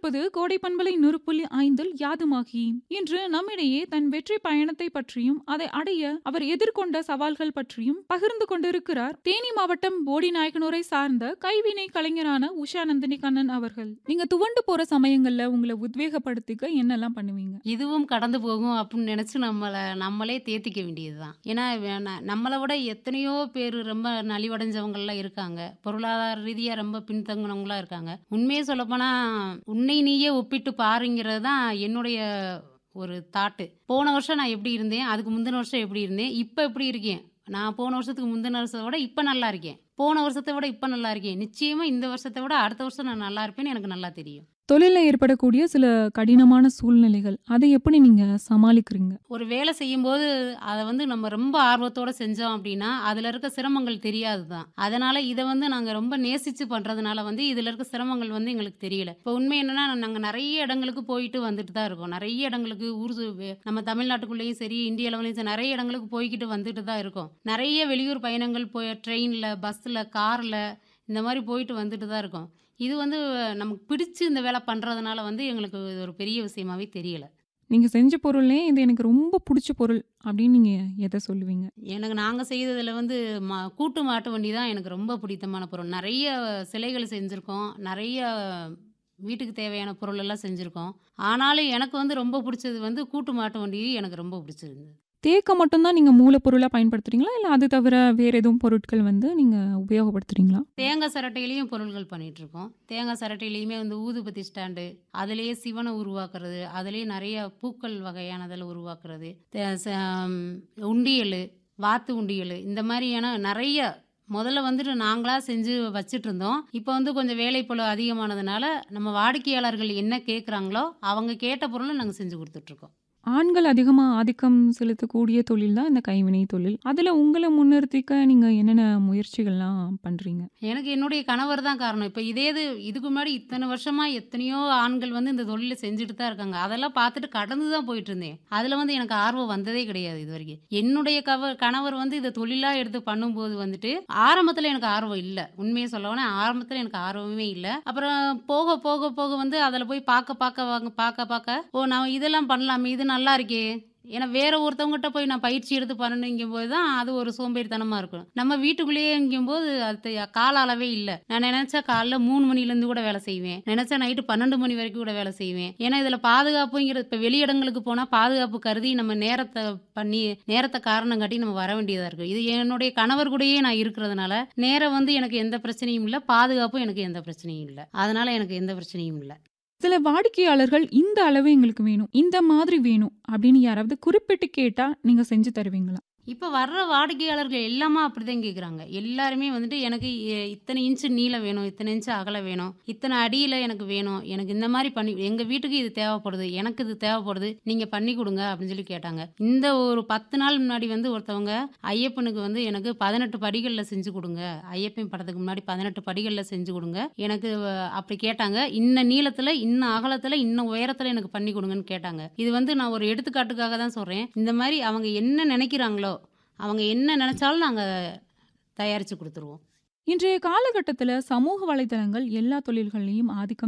இணைந்திருப்பது கோடை பண்பலை நூறு புள்ளி ஐந்தில் யாதுமாகி இன்று நம்மிடையே தன் வெற்றி பயணத்தை பற்றியும் அதை அடைய அவர் எதிர்கொண்ட சவால்கள் பற்றியும் பகிர்ந்து கொண்டிருக்கிறார் தேனி மாவட்டம் போடி நாயக்கனூரை சார்ந்த கைவினை கலைஞரான உஷா நந்தினி கண்ணன் அவர்கள் நீங்க துவண்டு போற சமயங்கள்ல உங்களை உத்வேகப்படுத்திக்க என்னெல்லாம் பண்ணுவீங்க இதுவும் கடந்து போகும் அப்படின்னு நினச்சி நம்மளை நம்மளே தேத்திக்க வேண்டியதுதான் ஏன்னா வேணா- நம்மளை விட எத்தனையோ பேர் ரொம்ப நலிவடைஞ்சவங்களாம் இருக்காங்க பொருளாதார ரீதியாக ரொம்ப பின்தங்கினவங்களாம் இருக்காங்க உண்மையை சொல்லப்போனால் உன்னை நீயே ஒப்பிட்டு பாருங்கிறது தான் என்னுடைய ஒரு தாட்டு போன வருஷம் நான் எப்படி இருந்தேன் அதுக்கு முந்தின வருஷம் எப்படி இருந்தேன் இப்போ எப்படி இருக்கேன் நான் போன வருஷத்துக்கு முந்தின வருஷத்தை விட இப்போ நல்லா இருக்கேன் போன வருஷத்தை விட இப்போ நல்லா இருக்கேன் நிச்சயமாக இந்த வருஷத்தை விட அடுத்த வருஷம் நான் நல்லா இருப்பேன்னு எனக்கு நல்லா தெரியும் தொழில ஏற்படக்கூடிய சில கடினமான சூழ்நிலைகள் அதை எப்படி நீங்க சமாளிக்கிறீங்க ஒரு வேலை செய்யும்போது அதை வந்து நம்ம ரொம்ப ஆர்வத்தோட செஞ்சோம் அப்படின்னா அதில் இருக்க சிரமங்கள் தெரியாது தான் அதனால இதை வந்து நாங்கள் ரொம்ப நேசித்து பண்ணுறதுனால வந்து இதில் இருக்க சிரமங்கள் வந்து எங்களுக்கு தெரியல இப்போ உண்மை என்னன்னா நாங்கள் நிறைய இடங்களுக்கு போயிட்டு வந்துட்டு தான் இருக்கோம் நிறைய இடங்களுக்கு ஊர் சு- வே- நம்ம தமிழ்நாட்டுக்குள்ளேயும் சரி இந்திய அளவுலையும் சரி நிறைய இடங்களுக்கு போய்கிட்டு வந்துட்டு தான் இருக்கோம் நிறைய வெளியூர் பயணங்கள் போய் ட்ரெயினில் பஸ்ஸில் காரில் இந்த மாதிரி போயிட்டு வந்துட்டு தான் இருக்கோம் இது வந்து நமக்கு பிடிச்சு இந்த வேலை பண்ணுறதுனால வந்து எங்களுக்கு இது ஒரு பெரிய விஷயமாவே தெரியல நீங்க செஞ்ச பொருள்லே இது எனக்கு ரொம்ப பிடிச்ச பொருள் அப்படின்னு நீங்க எதை சொல்லுவீங்க எனக்கு நாங்கள் செய்ததில் வந்து மா கூட்டு மாட்டு வண்டி தான் எனக்கு ரொம்ப பிடித்தமான பொருள் நிறைய சிலைகள் செஞ்சுருக்கோம் நிறைய வீட்டுக்கு தேவையான பொருள் எல்லாம் செஞ்சுருக்கோம் ஆனாலும் எனக்கு வந்து ரொம்ப பிடிச்சது வந்து கூட்டு மாட்டு வண்டி எனக்கு ரொம்ப பிடிச்சிருந்தது தேக்க மட்டும்தான் நீங்க மூலப்பொருளா பயன்படுத்துறீங்களா இல்ல அது தவிர வேற எதுவும் பொருட்கள் வந்து நீங்க உபயோகப்படுத்துறீங்களா தேங்காய் சரட்டையிலையும் பொருள்கள் பண்ணிட்டு இருக்கோம் தேங்காய் சரட்டையிலையுமே வந்து ஊதுபத்தி ஸ்டாண்டு அதுலேயே சிவனை உருவாக்குறது அதுலேயே நிறைய பூக்கள் வகையானதில் உருவாக்குறது தே- ச- ம், உண்டியல் வாத்து உண்டியல் இந்த மாதிரியான நிறைய முதல்ல வந்துட்டு நாங்களா செஞ்சு வச்சுட்டு இருந்தோம் இப்போ வந்து கொஞ்சம் வேலைப்பளு அதிகமானதுனால நம்ம வாடிக்கையாளர்கள் என்ன கேட்குறாங்களோ அவங்க கேட்ட பொருளை நாங்கள் செஞ்சு கொடுத்துட்ருக்கோம் ஆண்கள் அதிகமா ஆதிக்கம் செலுத்தக்கூடிய தொழில் தான் இந்த கைவினை தொழில் அதுல உங்களை முன்னிறுத்திக்க நீங்க என்னென்ன முயற்சிகள்லாம் பண்றீங்க எனக்கு என்னுடைய கணவர் தான் காரணம் இப்போ இதே இது இதுக்கு முன்னாடி இத்தனை வருஷமா எத்தனையோ ஆண்கள் வந்து இந்த தொழிலை செஞ்சுட்டு தான் இருக்காங்க அதெல்லாம் பார்த்துட்டு கடந்து தான் போயிட்டு இருந்தேன் அதில் வந்து எனக்கு ஆர்வம் வந்ததே கிடையாது இது வரைக்கும் என்னுடைய கவ கணவர் வந்து இதை தொழிலாக எடுத்து பண்ணும்போது வந்துட்டு ஆரம்பத்தில் எனக்கு ஆர்வம் இல்லை உண்மையை சொல்லவோனா ஆரம்பத்தில் எனக்கு ஆர்வமே இல்லை அப்புறம் போக போக போக வந்து அதில் போய் பார்க்க பார்க்க வாங்க பார்க்க பார்க்க ஓ நான் இதெல்லாம் பண்ணலாமே இது நல்லா இருக்கே ஏன்னா வேற ஒருத்தவங்ககிட்ட போய் நான் பயிற்சி எடுத்து பண்ணணுங்கும் போது தான் அது ஒரு சோம்பேறித்தனமா இருக்கும் நம்ம வீட்டுக்குள்ளேயேங்கும் போது அது கால அளவே இல்லை நான் நினைச்சா காலைல மூணு மணிலேருந்து கூட வேலை செய்வேன் நினைச்சா நைட்டு பன்னெண்டு மணி வரைக்கும் கூட வேலை செய்வேன் ஏன்னா இதுல பாதுகாப்புங்கிறது இப்போ வெளியிடங்களுக்கு போனா பாதுகாப்பு கருதி நம்ம நேரத்தை பண்ணி நேரத்தை காரணம் காட்டி நம்ம வர வேண்டியதா இருக்கு இது என்னுடைய கணவர் கூடயே நான் இருக்கிறதுனால நேரம் வந்து எனக்கு எந்த பிரச்சனையும் இல்லை பாதுகாப்பும் எனக்கு எந்த பிரச்சனையும் இல்லை அதனால எனக்கு எந்த பிரச்சனையும் இல்லை சில வாடிக்கையாளர்கள் இந்த அளவு எங்களுக்கு வேணும் இந்த மாதிரி வேணும் அப்படின்னு யாராவது குறிப்பிட்டு கேட்டா நீங்க செஞ்சு தருவீங்களா இப்போ வர்ற வாடிக்கையாளர்கள் எல்லாமே அப்படிதான் கேட்குறாங்க எல்லாருமே வந்துட்டு எனக்கு இ- இத்தனை இன்ச்சு நீளம் வேணும் இத்தனை இன்ச்சு அகலம் வேணும் இத்தனை அடியில் எனக்கு வேணும் எனக்கு இந்த மாதிரி பண்ணி எங்கள் வீட்டுக்கு இது தேவைப்படுது எனக்கு இது தேவைப்படுது நீங்கள் பண்ணி கொடுங்க அப்படின்னு சொல்லி கேட்டாங்க இந்த ஒரு பத்து நாள் முன்னாடி வந்து ஒருத்தவங்க ஐயப்பனுக்கு வந்து எனக்கு பதினெட்டு படிகளில் செஞ்சு கொடுங்க ஐயப்பன் படத்துக்கு முன்னாடி பதினெட்டு படிகளில் செஞ்சு கொடுங்க எனக்கு அஹ், அப்படி கேட்டாங்க இன்ன நீளத்தில் இன்ன அகலத்தில் இன்ன உயரத்தில் எனக்கு பண்ணி கொடுங்கன்னு கேட்டாங்க இது வந்து நான் ஒரு எடுத்துக்காட்டுக்காக தான் சொல்கிறேன் இந்த மாதிரி அவங்க என்ன நினைக்கிறாங்களோ அவங்க என்ன நினைச்சாலும் நாங்கள் தயாரித்து கொடுத்துருவோம் இன்றைய காலகட்டத்துல சமூக வலைதளங்கள் எல்லா தொழில்கள்லையும் ஆதிக்கம்